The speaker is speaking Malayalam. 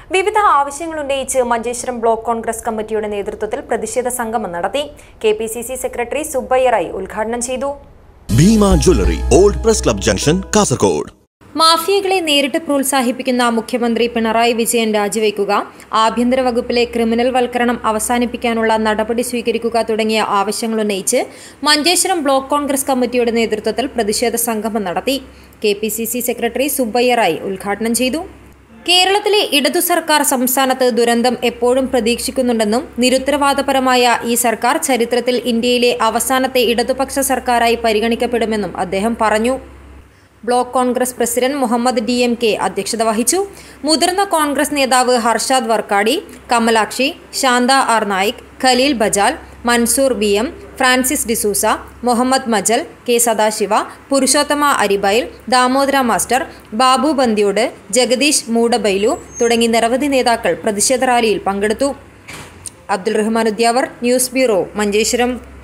വിവിധ ആവശ്യങ്ങൾ ഉന്നയിച്ച് മഞ്ചേശ്വരം ബ്ലോക്ക് കോൺഗ്രസ് കമ്മിറ്റിയുടെ നേതൃത്വത്തിൽ പ്രതിഷേധ സംഗമം നടത്തി K P C C secretary സുബ്ബയ്യറായി ഉദ്ഘാടനം ചെയ്തു Bhima jewellery old press club junction Kasaragod മാഫിയകളെ നേരിട്ട് പ്രോത്സാഹിപ്പിക്കുന്ന മുഖ്യമന്ത്രി പിണറായി വിജയൻ രാജിവെക്കുക ആഭ്യന്തര വകുപ്പിലെ ക്രിമിനൽ വൽക്കരണം അവസാനിപ്പിക്കാനുള്ള നടപടി സ്വീകരിക്കുക തുടങ്ങിയ ആവശ്യങ്ങൾ ഉന്നയിച്ച് മഞ്ചേശ്വരം ബ്ലോക്ക് കോൺഗ്രസ് കമ്മിറ്റിയുടെ നേതൃത്വത്തിൽ പ്രതിഷേധ സംഗമം നടത്തി K P C C secretary സുബ്ബയ്യറായി ഉദ്ഘാടനം ചെയ്തു കേരളത്തിലെ ഇടതു സർക്കാർ സംസ്ഥാനത്ത് ദുരന്തം എപ്പോഴും പ്രതീക്ഷിക്കുന്നുണ്ടെന്നും നിരുത്തരവാദപരമായ ഈ സർക്കാർ ചരിത്രത്തിൽ ഇന്ത്യയിലെ അവസാനത്തെ ഇടതുപക്ഷ സർക്കാരായി പരിഗണിക്കപ്പെടുമെന്നും അദ്ദേഹം പറഞ്ഞു block Congress president Muhammad D M K അധ്യക്ഷത വഹിച്ചു മുതിർന്ന കോൺഗ്രസ് നേതാവ് Harshad Vorkady Kamalakshi Shantha R Naik Khaleel Bajal Mansoor V M Francis D'Souza Muhammad Majal K Sadashiva Purushottama Aribail Damodara master Babu Bandiyod Jagadish Moodabail തുടങ്ങി നിരവധി നേതാക്കൾ പ്രതിഷേധ റാലിയിൽ പങ്കെടുത്തു അബ്ദുൾ റഹ്മാൻ ഉദ്യാവർ ന്യൂസ് ബ്യൂറോ മഞ്ചേശ്വരം